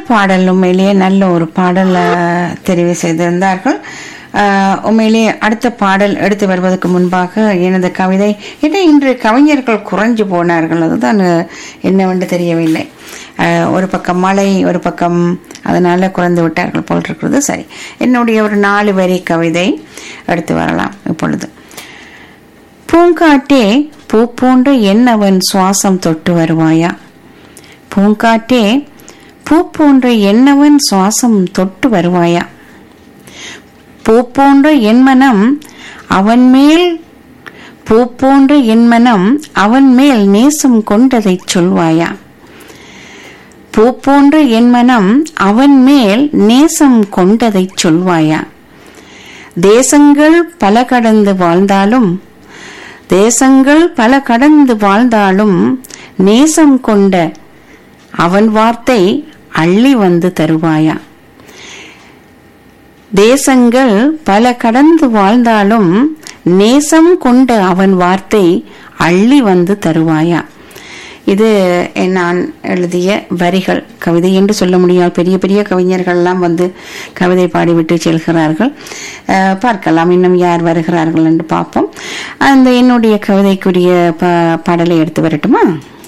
பாடல் உண்மையிலேயே நல்ல ஒரு பாடல் அஹ், தெரிவு செய்திருந்தார்கள் அஹ், உண்மையிலேயே அடுத்த பாடல் எடுத்து வருவதற்கு முன்பாக எனது கவிதை என்ன இன்று கவிஞர்கள் குறைஞ்சு போனார்கள் அதுதான் அஹ், என்னவென்று தெரியவில்லை அஹ், ஒரு பக்கம் மழை ஒரு பக்கம் அதனால குறைந்து விட்டார்கள் போல் இருக்கிறது சரி என்னுடைய ஒரு நாலு வரி கவிதை எடுத்து வரலாம் இப்பொழுது பூங்காட்டே பூ போன்ற என்னவன் சுவாசம் தொட்டு வருவாயா பூங்காட்டே பூ போன்ற என்னவன் சுவாசம் தொட்டு வருவாயா பூ போன்ற என் மனம் அவன் மேல் பூ போன்ற என் மனம் அவன் மேல் நேசம் கொண்டதைச் சொல்வாயா பூ போன்ற என் மனம் அவன் மேல் நேசம் கொண்டதைச் சொல்வாயா தேசங்கள் பல கடந்து வாழ்ந்தாலும் தேசங்கள் பல கடந்து வாழ்ந்தாலும் நேசம் கொண்ட அவன் வார்த்தை அள்ளி வந்து தருவாயா தேசங்கள் பல கடந்து வாழ்ந்தாலும் நேசம் கொண்ட அவன் வார்த்தை அள்ளி வந்து தருவாயா இது நான் எழுதிய வரிகள் கவிதை என்று சொல்ல முடியாது பெரிய பெரிய கவிஞர்கள்லாம் வந்து கவிதை பாடிவிட்டு செல்கிறார்கள் அஹ், பார்க்கலாம் இன்னும் யார் வருகிறார்கள் என்று பார்ப்போம் அந்த என்னுடைய கவிதைக்குரிய ப பாடலை எடுத்து வரட்டுமா